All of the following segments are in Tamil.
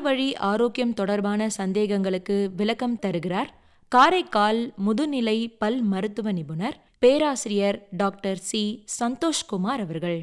வாய்வழி ஆரோக்கியம் தொடர்பான சந்தேகங்களுக்கு விளக்கம் தருகிறார் காரைக்கால் முதுநிலை பல் மருத்துவ நிபுணர் பேராசிரியர் டாக்டர் சி சந்தோஷ்குமார் அவர்கள்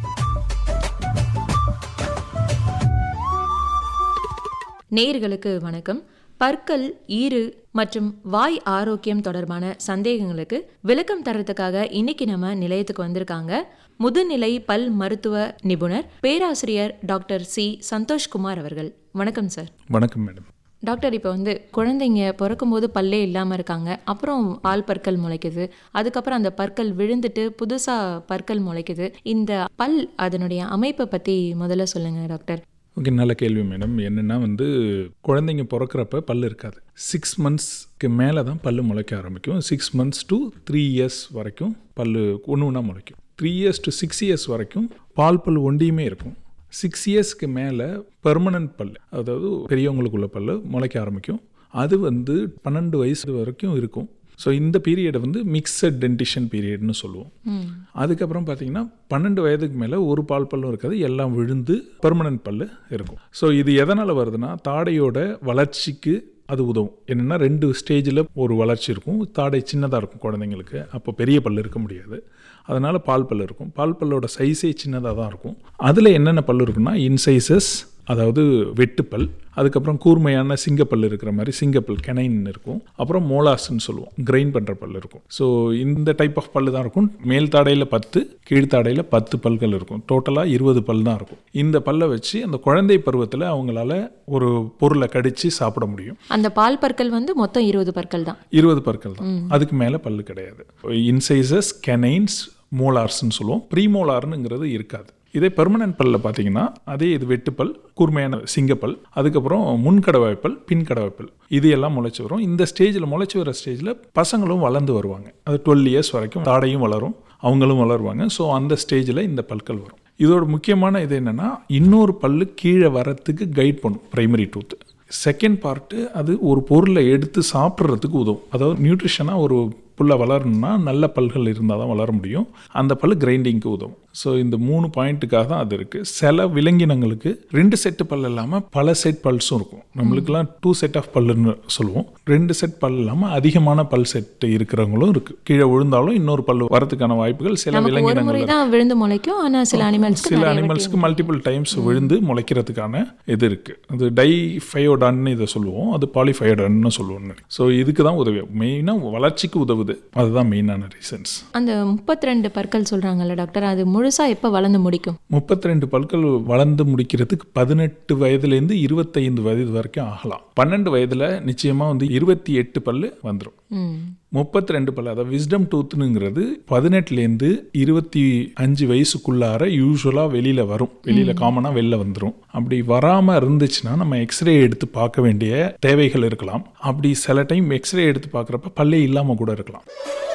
நேயர்களுக்கு வணக்கம் பற்கள் ஈறு மற்றும் வாய் ஆரோக்கியம் தொடர்பான சந்தேகங்களுக்கு விளக்கம் தரத்துக்காக இன்னைக்கு நம்ம நிலையத்துக்கு வந்திருக்காங்க முதுநிலை பல் மருத்துவ நிபுணர் பேராசிரியர் டாக்டர் சி சந்தோஷ்குமார் அவர்கள் வணக்கம் சார் வணக்கம் மேடம் டாக்டர் இப்போ வந்து குழந்தைங்க பிறக்கும்போது பல்லே இல்லாமல் இருக்காங்க அப்புறம் பால் பற்கள் முளைக்குது அதுக்கப்புறம் அந்த பற்கள் விழுந்துட்டு புதுசாக பற்கள் முளைக்குது இந்த பல் அதனுடைய அமைப்பை பற்றி முதல்ல சொல்லுங்க டாக்டர் ஓகே நல்ல கேள்வி மேடம் என்னென்னா வந்து குழந்தைங்க பிறக்கிறப்ப பல் இருக்காது சிக்ஸ் மந்த்ஸ்க்கு மேலே தான் பல் முளைக்க ஆரம்பிக்கும் six months to three years வரைக்கும் பல் ஒன்று ஒன்றா முளைக்கும் three years to six years வரைக்கும் பால் பல் ஒண்டியுமே இருக்கும் சிக்ஸ் இயர்ஸ்க்கு மேலே பெர்மனன்ட் பல் அதாவது பெரியவங்களுக்குள்ள பல் முளைக்க ஆரம்பிக்கும் அது வந்து பன்னெண்டு வயசு வரைக்கும் இருக்கும் ஸோ இந்த பீரியடை வந்து மிக்சட் டென்டிஷன் பீரியட்னு சொல்லுவோம் அதுக்கப்புறம் பார்த்தீங்கன்னா பன்னெண்டு வயதுக்கு மேலே ஒரு பால் பல்லும் இருக்காது எல்லாம் விழுந்து பெர்மனன்ட் பல் இருக்கும் ஸோ இது எதனால் வருதுன்னா தாடையோட வளர்ச்சிக்கு அது உதவும் என்னென்னா ரெண்டு ஸ்டேஜில் ஒரு வளர்ச்சி இருக்கும் தாடை சின்னதாக இருக்கும் குழந்தைங்களுக்கு அப்போ பெரிய பல் இருக்க முடியாது அதனால் பால் பல் இருக்கும் பால் பல்லோட சைஸே சின்னதாக தான் இருக்கும் அதில் என்னென்ன பல் இருக்குன்னா இன்சைசஸ் அதாவது வெட்டுப்பல் அதுக்கப்புறம் கூர்மையான சிங்கப்பல் இருக்கிற மாதிரி சிங்கப்பல் கெனைன் இருக்கும் அப்புறம் மோலாஸ்ன்னு சொல்லுவோம் கிரைன் பண்ணுற பல் இருக்கும் ஸோ இந்த டைப் ஆஃப் பல் தான் இருக்கும் மேல் தாடையில் பத்து கீழ்த்தாடையில் பத்து பல்கள் இருக்கும் டோட்டலாக இருபது பல் தான் இருக்கும் இந்த பல்லை வச்சு அந்த குழந்தை பருவத்தில் அவங்களால ஒரு பொருளை கடிச்சு சாப்பிட முடியும் அந்த பால் பற்கள் வந்து மொத்தம் இருபது பற்கள் தான் இருபது பற்கள் தான் அதுக்கு மேலே பல்லு கிடையாது இன்சைசஸ் கெனைன்ஸ் மோலார்ஸ்ன்னு சொல்லுவோம் ப்ரீமோலார்னுங்கிறது இருக்காது இதே பெர்மனன்ட் பல்ல பார்த்தீங்கன்னா அதே இது வெட்டுப்பல் கூர்மையான சிங்கப்பல் அதுக்கப்புறம் முன்கடவாய்ப்பல் பின்கடவாய்ப்பல் இது எல்லாம் முளைச்சி வரும் இந்த ஸ்டேஜில் முளைச்சி வர ஸ்டேஜில் பசங்களும் வளர்ந்து வருவாங்க அது டுவெல் இயர்ஸ் வரைக்கும் தாடையும் வளரும் அவங்களும் வளருவாங்க ஸோ அந்த ஸ்டேஜில் இந்த பல்கள் வரும் இதோட முக்கியமான இது என்னென்னா இன்னொரு பல்லு கீழே வரத்துக்கு கைட் பண்ணும் ப்ரைமரி டூத் செகண்ட் பார்ட்டு அது ஒரு பொருளை எடுத்து சாப்பிட்றதுக்கு உதவும் அதாவது நியூட்ரிஷனாக ஒரு புல்ல வளரணும்னா நல்ல பல்கள் இருந்தால் தான் வளர முடியும் அந்த பல் கிரைண்டிங்க்கு உதவும் ஸோ இந்த மூணு பாயிண்ட்டுக்காக தான் அது இருக்குது சில விலங்கினங்களுக்கு ரெண்டு செட்டு பல் இல்லாமல் பல செட் பல்ஸும் இருக்கும் நம்மளுக்கெல்லாம் டூ செட் ஆஃப் பல்லுன்னு சொல்லுவோம் ரெண்டு செட் பல் இல்லாமல் அதிகமான பல் செட் இருக்கிறவங்களும் இருக்குது கீழே விழுந்தாலும் இன்னொரு பல் வரதுக்கான வாய்ப்புகள் சில நமக்கு ஒரு முறை விலங்கினங்கள் தான் விழுந்து முளைக்கும் ஆனால் சில அனிமல்ஸ்க்கு சில அனிமல்ஸ்க்கு மல்டிபிள் டைம்ஸ் விழுந்து முளைக்கிறதுக்கான இது இருக்குது அது டை ஃபயோடான்னு இதை சொல்லுவோம் அது பாலிஃபயோடான்னு சொல்லுவோம் ஸோ இதுக்கு தான் உதவி மெயினாக வளர்ச்சிக்கு உதவுது அதுதான் மெயினான ரீசன்ஸ் அந்த முப்பத்தி ரெண்டு பற்கள் சொல்றாங்கல்ல டாக்டர் அது முழுசா எப்போ வளர்ந்து முடிக்கும் முப்பத்தி ரெண்டு பற்கள் வளர்ந்து முடிக்கிறதுக்கு பதினெட்டு வயதுலேருந்து இருபத்தைந்து வயது வரைக்கும் ஆகலாம் பன்னெண்டு வயதில் நிச்சயமாக வந்து இருபத்தி எட்டு பல்லு வந்துடும் ம் முப்பத்தி ரெண்டு பல்லு அதாவது விஸ்டம் டூத்துனுங்கிறது பதினெட்டுலேருந்து இருபத்தி அஞ்சு வயசுக்குள்ளார யூஸ்வலாக வெளியில் வரும் வெளியில் காமனாக வெளில வந்துடும் அப்படி வராமல் இருந்துச்சுன்னா நம்ம எக்ஸ்ரே எடுத்து பார்க்க வேண்டிய தேவைகள் இருக்கலாம் அப்படி சில டைம் எக்ஸ்ரே எடுத்து பார்க்குறப்ப பல்லே இல்லாமல் கூட இருக்கலாம்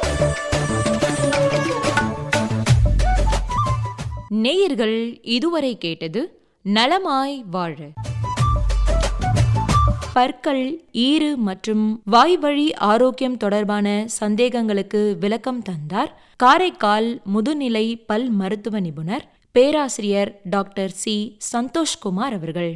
நேயர்கள் இதுவரை கேட்டது நலமாய் வாழ பற்கள் ஈறு மற்றும் வாய்வழி ஆரோக்கியம் தொடர்பான சந்தேகங்களுக்கு விளக்கம் தந்தார் காரைக்கால் முதுநிலை பல் மருத்துவ நிபுணர் பேராசிரியர் டாக்டர் சி சந்தோஷ்குமார் அவர்கள்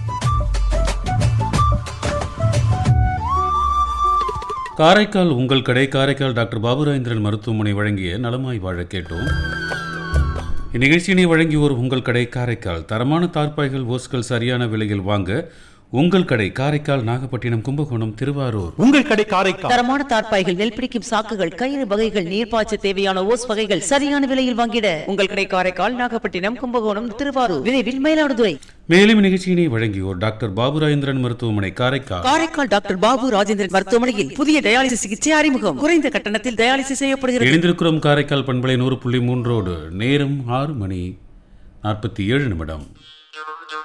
காரைக்கால் உங்கள் கடை காரைக்கால் டாக்டர் பாபுராஜேந்திரன் மருத்துவமனை வழங்கிய நலமாய் வாழ கேட்டோம் இந்நிகழ்ச்சியினை வழங்கியோர் உங்கள் கடை காரைக்கால் தரமான தார்ப்பாய்கள் ஓஸ்கள் சரியான விலையில் வாங்க உங்கள் கடை காரைக்கால் நாகப்பட்டினம் கும்பகோணம் திருவாரூர் உங்கள் கடை காரைக்கால் தரமான தார்ப்பாய்கள் நெல் பிடிக்கும் சாக்குகள் கயிறு வகைகள் நீர்ப்பாய்ச்ச தேவையான ஓஸ் வகைகள் சரியான விலையில் வாங்கிட உங்கள் கடை காரைக்கால் நாகப்பட்டினம் கும்பகோணம் திருவாரூர் விரைவில் மயிலாடுதுறை மேலும் இந்நிகழ்ச்சியினை வழங்கியோர் டாக்டர் பாபுராஜேந்திரன் மருத்துவமனை காரைக்கால் காரைக்கால் டாக்டர் பாபு ராஜேந்திரன் மருத்துவமனையில் புதிய டயாலிசிஸ் சிகிச்சை அறிமுகம் குறைந்த கட்டணத்தில் டயாலிசிஸ் செய்யப்படுகிறது இணைந்திருக்கிறோம் காரைக்கால் பண்பலை நூறு புள்ளி மூன்றோடு நேரம் ஆறு மணி நாற்பத்தி ஏழு நிமிடம்